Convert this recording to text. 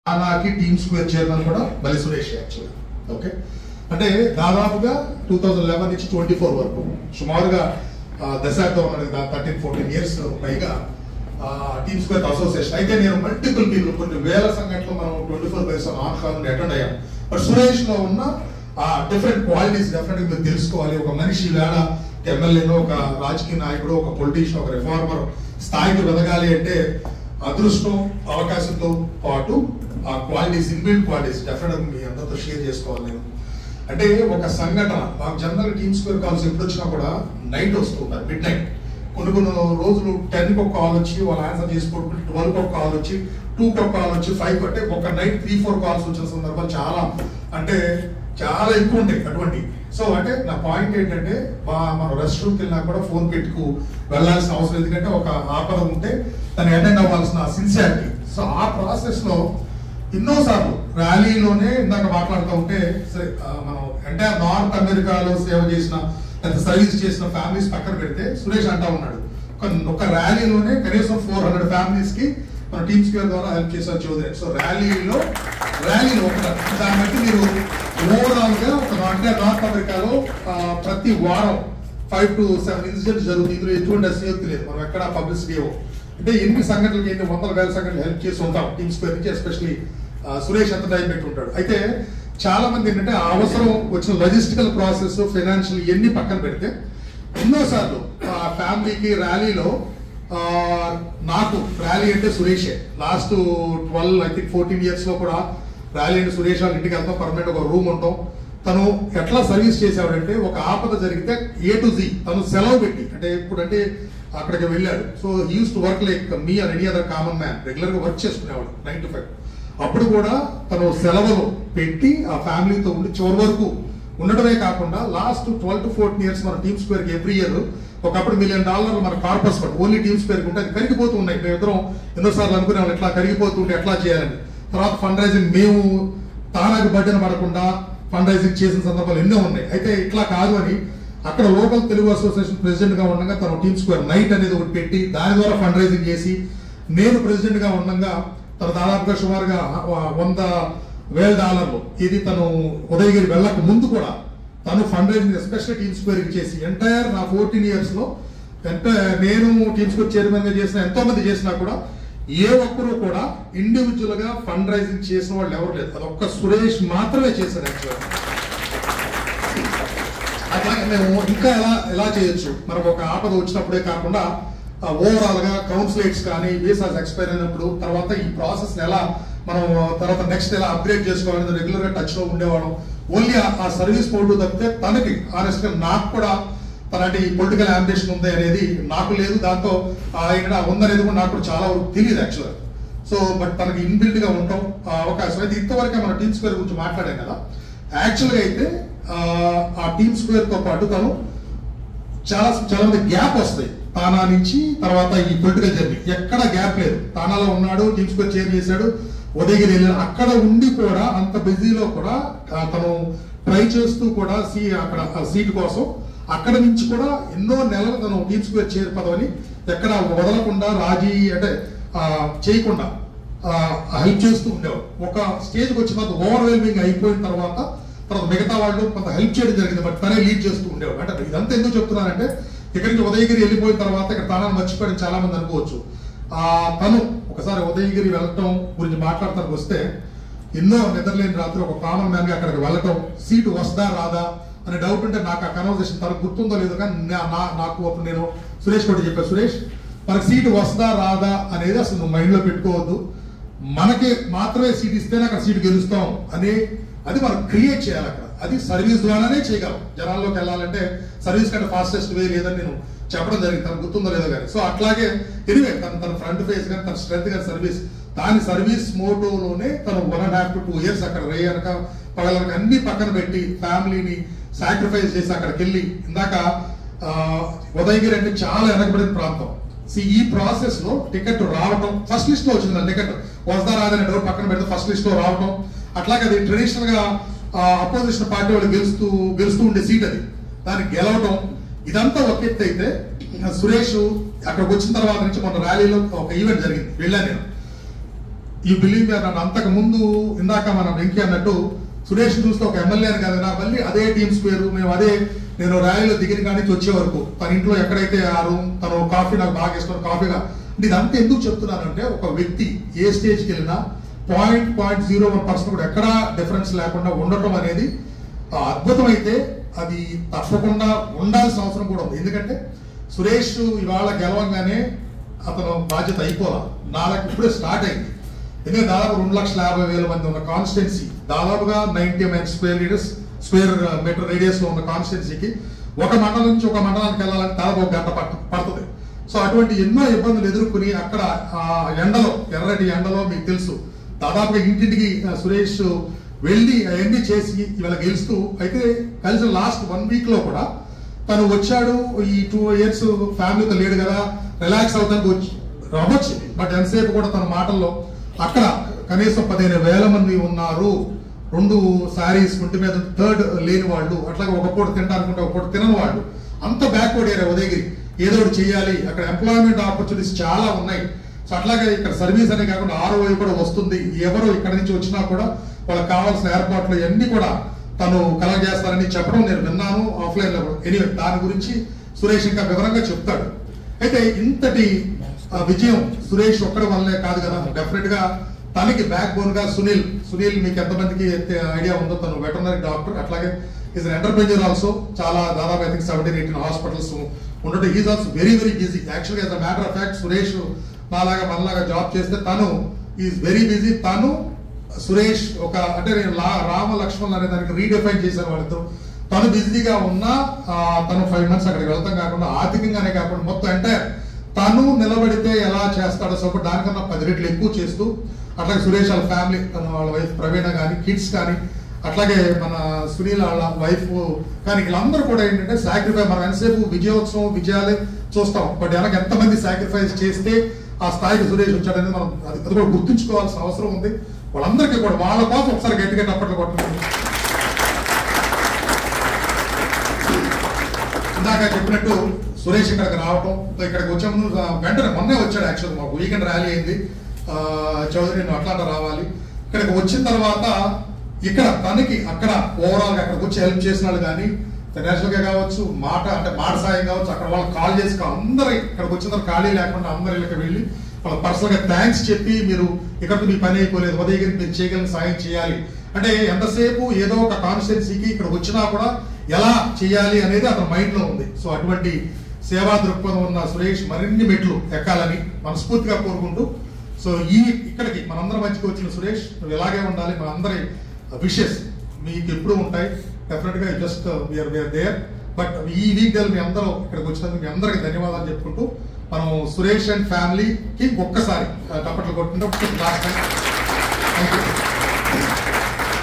అలాగే team square chairman కూడా బలి సురేష్ యాక్చువల్గా ఓకే అంటే దాదాపుగా టూ థౌజండ్ లెవెన్ నుంచి ట్వంటీ ఫోర్ వరకు సుమారుగా ఆ, దశాబ్దం అనేది థర్టీన్ ఫోర్టీన్ ఇయర్స్ పైగా టీమ్ స్క్వేర్ అసోసియేషన్ అయితే నేను మల్టిపుల్ పీపుల్ కొన్ని వేల సంఘటనలు మనం twenty four by seven on call attend అయ్యాం బట్ సురేష్ లో ఉన్న ఆ డిఫరెంట్ క్వాలిటీస్ డెఫినెట్ మీరు తెలుసుకోవాలి ఒక మనిషి వేళ ఎమ్మెల్యేనో ఒక రాజకీయ నాయకుడు ఒక పొలిటీషియన్ ఒక రిఫార్మర్ స్థాయికి వెదగాలి అంటే అదృష్టం అవకాశంతో పాటు ఆ క్వాలిటీస్ ఇన్బిల్డ్ క్వాలిటీస్ డెఫినెట్ మీ అందరితో షేర్ చేసుకోవాలి నేను అంటే ఒక సంఘటన మాకు జనరల్ టీమ్ స్క్వేర్ కాల్స్ ఎప్పుడు వచ్చినా కూడా నైట్ వస్తుంటారు మిడ్ నైట్ కొన్ని కొన్ని రోజులు టెన్కి ఒక కాల్ వచ్చి వాళ్ళు ఆన్సర్ చేసుకోవడం ట్వెల్వ్ ఒక కాల్ వచ్చి టూకి ఒక కాల్ వచ్చి ఫైవ్ అంటే ఒక నైట్ త్రీ ఫోర్ కాల్స్ వచ్చిన సందర్భాలు చాలా అంటే చాలా ఎక్కువ ఉంటాయి అటువంటి సో అంటే నా పాయింట్ ఏంటంటే మా మనం రెస్ట్ రూమ్కి వెళ్ళినా కూడా ఫోన్ పెట్టుకు వెళ్ళాల్సిన అవసరం ఎందుకంటే ఒక ఆపద ఉంటే దాన్ని అటెండ్ అవ్వాల్సిన సిన్సియారిటీ సో ఆ ప్రాసెస్ లో ఎన్నోసార్లు ర్యాలీలోనే ఇందాక మాట్లాడుతూ ఉంటే సరే ఆ, మనం ఎంటైర్ నార్త్ అమెరికాలో సేవ చేసిన లేదా సర్వీస్ చేసిన ఫ్యామిలీస్ పక్కన పెడితే సురేష్ అంటా ఉన్నాడు ఒక- ఒక ర్యాలీలోనే కనీసం ఫోర్ హండ్రెడ్ ఫ్యామిలీస్ కి మన టీమ్ స్క్వేర్ ద్వారా హెల్ప్ చేశారు చౌదరి సో ర్యాలీలో ర్యాలీలో ఒక దాన్ని బట్టి మీరు ఓవరాల్ గా ఒక అంటే నార్త్ అమెరికాలో ఆ, ప్రతి వారం ఫైవ్ టు సెవెన్ ఇన్సిడెంట్స్ జరుగుతుంది ఇందులో ఎటువంటి అసయోక్తి లేదు మనం ఎక్కడ పబ్లిసిటీ ఇవ్వం అంటే ఎన్ని సంఘటనలకి ఎన్ని వందల వేల సంఘటనలు హెల్ప్ చేసి ఉంటాం టీమ్ స్క్వేర్ నుంచి ఎస్పెషలీ సురేష్ ఎంత టైం పెట్టి ఉంటాడు అయితే చాలా మంది ఏంటంటే ఆ అవసరం వచ్చిన లాజిస్టికల్ ప్రాసెస్ ఫైనాన్షియల్ ఇవన్నీ పక్కన పెడితే ఎన్నోసార్లు ఆ ఫ్యామిలీకి ర్యాలీలో ఆ, నాకు ర్యాలీ అంటే సురేషే last twelve I think fourteen years లో కూడా ర్యాలీ అంటే సురేష్ వాళ్ళ ఇంటికి వెళ్తాం పర్మనెంట్ ఒక రూమ్ ఉంటాం తను ఎట్లా సర్వీస్ చేసేవాడంటే ఒక ఆపద జరిగితే ఏ టు జీ తను సెలవు పెట్టి అంటే ఇప్పుడు అంటే అక్కడికి వెళ్ళాడు so uses to work like me and any other common man regular గా వర్క్ చేసుకునేవాడు నైన్ టు ఫైవ్ అప్పుడు కూడా తను సెలవులు పెట్టి ఆ ఫ్యామిలీతో ఉండి చివరి వరకు ఉండడమే కాకుండా last twelve to fourteen years మన టీమ్ స్క్వేర్ కి ఎవ్రీ ఇయర్ ఒకప్పుడు మిలియన్ డాలర్లు మన corpus fund only team square ఉంటే అది కరిగిపోతూ ఉన్నాయి మేము ఇద్దరం ఎన్నోసార్లు అనుకునే ఎట్లా కరిగిపోతుంటే ఎట్లా చేయాలని తర్వాత ఫండ్ రైజింగ్ మేము తానాకు బడ్డన పడకుండా ఫండ్ రైజింగ్ చేసిన సందర్భాలు ఎన్నో ఉన్నాయి అయితే ఇట్లా కాదు అని అక్కడ లోకల్ తెలుగు అసోసియేషన్ ప్రెసిడెంట్ గా ఉండగా తన టీమ్ స్క్వేర్ నైట్ అనేది ఒకటి పెట్టి దాని ద్వారా ఫండ్ రైజింగ్ చేసి నేను ప్రెసిడెంట్ గా ఉండగా తన దాదాపుగా సుమారుగా వ- వంద వేల డాలర్లు ఇది తను ఉదయగిరి వెళ్ళక ముందు కూడా తను fund raising special team square చేసి ఎంటైర్ నా ఫోర్టీన్ ఇయర్స్ లో ఎంత నేను టీమ్ స్క్వేర్ చైర్మన్ గా చేసిన ఎంతో మంది చేసినా కూడా ఏ ఒక్కరు కూడా ఇండివిజువల్ గా ఫండ్ రైజింగ్ చేసిన వాళ్ళు ఎవరు లేదు అది ఒక్క సురేష్ మాత్రమే చేశాడు యాక్చువల్గా అట్లాగే మేము ఇంకా ఎలా ఎలా చేయొచ్చు మనకు ఒక ఆపద వచ్చినప్పుడే కాకుండా ఓవరాల్ గా కౌన్సిలేట్స్ కానీ వీసాస్ ఎక్స్పైర్ అయినప్పుడు తర్వాత ఈ ప్రాసెస్ ఎలా మనం తర్వాత నెక్స్ట్ ఎలా అప్గ్రేడ్ చేసుకోవాలని రెగ్యులర్ గా టచ్ లో ఉండేవాళ్ళం ఓన్లీ ఆ సర్వీస్ పోర్టు తప్పితే తనకి ఆనెస్ట్ గా నాకు కూడా తనటి పొలిటికల్ అంబిషన్ ఉంది అనేది నాకు లేదు దాంతో ఆ ఇక్కడ ఉందనేది కూడా నాకు కూడా చాలా వరకు తెలియదు యాక్చువల్గా సో బట్ తనకి ఇన్బిల్డ్ గా ఉండటం ఆ అవకాశం అయితే ఇంతవరకే మన టీమ్ స్క్వేర్ గురించి మాట్లాడాం కదా యాక్చువల్గా అయితే ఆ, ఆ టీమ్ స్క్వేర్ తో పాటు తను చాలా చాలా మంది గ్యాప్ వస్తాయి తానా నుంచి తర్వాత ఈ పొలిటికల్ జర్నీ ఎక్కడ గ్యాప్ లేదు తానాలో ఉన్నాడు టీమ్ స్క్వేర్ చేంజ్ చేశాడు ఉదయగిరి వెళ్ళాడు అక్కడ ఉండి కూడా అంత బిజీలో కూడా ఆ, తను ట్రై చేస్తూ కూడా సీ అక్కడ సీట్ కోసం అక్కడ నుంచి కూడా ఎన్నో నెలలు తను టీమ్ స్క్వేర్ చైర్ పదవిని ఎక్కడ వదలకుండా రాజీ అంటే ఆ, చేయకుండా హెల్ప్ చేస్తూ ఉండేవాడు ఒక స్టేజ్కి వచ్చిన తర్వాత ఓవర్వెల్మింగ్ అయిపోయిన తర్వాత తర్వాత మిగతా వాళ్ళు కొంత హెల్ప్ చేయడం జరిగింది బట్ తనే లీడ్ చేస్తూ ఉండేవాడు అంటే ఇదంతా ఎందుకు చెప్తున్నానంటే ఇక్కడి నుంచి ఉదయగిరి వెళ్ళిపోయిన తర్వాత ఇక్కడ తానాన్ని మర్చిపోయడం చాలా మంది అనుకోవచ్చు ఆ తను ఒకసారి ఉదయగిరి వెళ్ళటం గురించి మాట్లాడతానికి వస్తే ఎన్నో నిద్రలేని రాత్రి ఒక కామన్ మ్యాన్ గా అక్కడికి వెళ్ళటం సీటు వస్తుందా రాదా అనే డౌట్ ఉంటే నాకు ఆ కన్వర్సేషన్ తనకు గుర్తుందో లేదో కానీ నా- నా- నాకు అప్పుడు నేను సురేష్ కూడా చెప్పాను సురేష్ మనకి సీటు వస్తుందా రాదా అనేది అసలు నువ్వు మైండ్ లో పెట్టుకోవద్దు మనకి మాత్రమే సీట్ ఇస్తేనే అక్కడ సీట్ గెలుస్తాం అనే అది మనం క్రియేట్ చేయాలి అక్కడ అది సర్వీస్ ద్వారానే చేయగలం జనాల్లోకి వెళ్ళాలంటే సర్వీస్ కంటే ఫాస్టెస్ట్ వే లేదని నేను చెప్పడం జరిగింది తనకు గుర్తుందో లేదో కానీ సో అట్లాగే ఎనివే తన తన ఫ్రంట్ ఫేస్ కానీ తన స్ట్రెంత్ కానీ సర్వీస్ దాని సర్వీస్ మోటోలోనే తను one and half to two years అక్కడ రే అనక పగలనక అన్ని పక్కన పెట్టి ఫ్యామిలీని సాక్రిఫైస్ చేసి అక్కడికి వెళ్ళి ఇందాక ఆ, ఉదయగిరి అంటే చాలా వెనకబడిన ప్రాంతం See, ఈ ప్రాసెస్ లో టికెట్ రావటం ఫస్ట్ లిస్ట్ లో వచ్చింది టికెట్ వస్తా రాదనే డౌట్ పక్కన పెడితే ఫస్ట్ లిస్ట్ లో రావటం అట్లాగే అది ట్రెడిషనల్ గా అపోజిషన్ పార్టీ వాళ్ళు గెలుస్తూ గెలుస్తూ ఉండే సీట్ అది దానికి గెలవటం ఇదంతా ఒక ఎత్తు అయితే సురేష్ అక్కడికి వచ్చిన తర్వాత నుంచి మొన్న ర్యాలీలో ఒక ఈవెంట్ జరిగింది వెళ్ళాను నేను ఈ బిలీవ్ నన్ను అంతకు ముందు ఇందాక మన వెంకీ అన్నట్టు సురేష్ చూస్తే ఒక ఎమ్మెల్యే అని కదా మళ్ళీ అదే టీమ్స్ పేరు మేము అదే నేను ర్యాలీలో దిగిన కానీ వచ్చే వరకు తన ఇంట్లో ఎక్కడైతే ఆ రూమ్ తను కాఫీ నాకు బాగా ఇష్టం కాఫీగా అంటే ఇదంతా ఎందుకు చెప్తున్నానంటే ఒక వ్యక్తి ఏ స్టేజ్కి వెళ్ళినా point point zero one percent కూడా ఎక్కడా డిఫరెన్స్ లేకుండా ఉండటం అనేది ఆ, అద్భుతమైతే అది తప్పకుండా ఉండాల్సిన అవసరం కూడా ఉంది ఎందుకంటే సురేష్ ఇవాళ గెలవంగానే అతను బాధ్యత అయిపోలా నాలుగు ఇప్పుడే స్టార్ట్ అయింది ఎందుకంటే దాదాపు రెండు లక్షల యాభై వేల మంది ఉన్న కాన్స్టిట్యున్సీ దాదాపుగా ninety MN square litres square metre radius లో ఉన్న కాన్స్టిట్యున్సీకి ఒక మండలం నుంచి ఒక మండలానికి వెళ్ళాలంటే దాదాపు ఒక గంట పట్టు పడుతుంది సో అటువంటి ఎన్నో ఇబ్బందులు ఎదుర్కొని అక్కడ ఆ ఎండలో ఎర్రటి ఎండలో మీకు తెలుసు దాదాపుగా ఇంటింటికి ఆ, సురేష్ వెళ్ళి అవన్నీ చేసి ఇవాళ గెలుస్తూ అయితే కలిసిన లాస్ట్ వన్ వీక్ లో కూడా తను వచ్చాడు ఈ టూ ఇయర్స్ ఫ్యామిలీతో లేడు కదా రిలాక్స్ అవుతానికి వచ్చి రావచ్చు బట్ ఎంతసేపు కూడా తన మాటల్లో అక్కడ కనీసం పదిహేను వేల మంది ఉన్నారు రెండు శారీస్ ఒంటి మీద థర్డ్ లేని వాళ్ళు అట్లాగే ఒక పూట తింటానుకుంటే ఒక పూట తినని వాళ్ళు అంత బ్యాక్వర్డ్ ఏరియా ఉదయగిరి ఏదో ఒకటి చేయాలి అక్కడ ఎంప్లాయ్మెంట్ ఆపర్చునిటీస్ చాలా ఉన్నాయి సో అట్లాగే ఇక్కడ సర్వీస్ అనే కాకుండా ఆర్ఓఐ కూడా వస్తుంది ఎవరు ఇక్కడ నుంచి వచ్చినా కూడా వాళ్ళకి కావాల్సిన ఏర్పాట్లు ఇవన్నీ కూడా తను కలగజేస్తారని చెప్పడం నేను విన్నాను ఆఫ్లైన్ లో ఎనీవే దాని గురించి సురేష్ ఇంకా వివరంగా చెప్తాడు అయితే ఇంతటి ఆ, విజయం సురేష్ ఒక్కడి వల్లే కాదు కదా డెఫినెట్ గా తనకి బ్యాక్ బోన్ గా సునీల్ సునీల్ మీకు ఎంతమందికి ఐడియా ఉందో తను వెటర్నరీ డాక్టర్ అట్లాగే ఈజ్ ఎంటర్ప్రెన్యూర్ ఆల్సో చాలా దాదాపు I think seventeen eighteen hospitals ఉండటం is also very very busy యాక్చువల్గా as a matter of fact Suresh నాలాగా మనలాగా జాబ్ చేస్తే తను ఈజ్ వెరీ బిజీ తను సురేష్ ఒక అంటే నేను లా రామ లక్ష్మణ్ అనే దానికి రీడిఫైన్ చేశాను వాళ్ళిద్దరు తను బిజీగా ఉన్నా ఆ, తను ఫైవ్ మంత్స్ అక్కడికి వెళ్తాం కాకుండా ఆర్థికంగానే కాకుండా మొత్తం ఎంటైర్ తను నిలబడితే ఎలా చేస్తాడో సో దానికన్నా పది రెట్లు ఎక్కువ చేస్తూ అట్లాగే సురేష్ వాళ్ళ ఫ్యామిలీ తన వాళ్ళ వైఫ్ ప్రవీణ కానీ కిడ్స్ కానీ అట్లాగే మన సునీల్ వాళ్ళ వైఫ్ కానీ వీళ్ళందరూ కూడా ఏంటంటే సాక్రిఫైస్ మనం ఎంతసేపు విజయోత్సవం విజయాలే చూస్తాం బట్ వెనక ఎంతమంది సాక్రిఫైస్ చేస్తే ఆ స్థాయికి సురేష్ వచ్చాడనేది మనం అది అది కూడా గుర్తుంచుకోవాల్సిన అవసరం ఉంది వాళ్ళందరికీ కూడా వాళ్ళ కోసం ఒకసారి గట్టిగా టప్పట్లు కొట్టండి ఇందాక చెప్పినట్టు సురేష్ ఇక్కడికి రావటం ఇక్కడికి వచ్చే ముందు ఆ, వెంటనే మొన్నే వచ్చాడు యాక్చువల్ మాకు వీకెండ్ ర్యాలీ అయింది ఆ, చౌదరి నువ్వు అట్లాంటి రావాలి ఇక్కడికి వచ్చిన తర్వాత ఇక్కడ తనకి అక్కడ ఓవరాల్ గా అక్కడికి వచ్చి హెల్ప్ చేసిన వాళ్ళు కానీ ఫైనాన్షియల్ గా కావచ్చు మాట అంటే మాట సాయం కావచ్చు అక్కడ వాళ్ళకి కాల్ చేసి అందరూ ఇక్కడికి వచ్చిన తర్వాత ఖాళీ లేకుండా అందరు ఇళ్ళకి వెళ్ళి వాళ్ళ పర్సనల్ గా థ్యాంక్స్ చెప్పి మీరు ఇక్కడికి మీ పని అయిపోలేదు ఉదయగిరికి మీరు చేయగలిగిన సాయం చేయాలి అంటే ఎంతసేపు ఏదో ఒక కాన్స్టిట్యున్సీకి ఇక్కడ వచ్చినా కూడా ఎలా చేయాలి అనేది అతని మైండ్ లో ఉంది సో అటువంటి సేవా దృక్పథం ఉన్న సురేష్ మరిన్ని మెట్లు ఎక్కాలని మనస్ఫూర్తిగా కోరుకుంటూ సో ఈ ఇక్కడికి మనందరి మధ్యకి వచ్చిన సురేష్ నువ్వు ఇలాగే ఉండాలి మనందరి విషెస్ మీకు ఎప్పుడు ఉంటాయి డెఫినెట్ గా just we are we are there but ఈ వీక్ డేలు మీ అందరూ ఇక్కడికి వచ్చినందుకు మీ అందరికి ధన్యవాదాలు చెప్పుకుంటూ మనం సురేష్ అండ్ ఫ్యామిలీకి ఒక్కసారి ఆ, టప్పట్లు కొట్టినప్పుడు లాస్ట్ టైం థ్యాంక్ యూ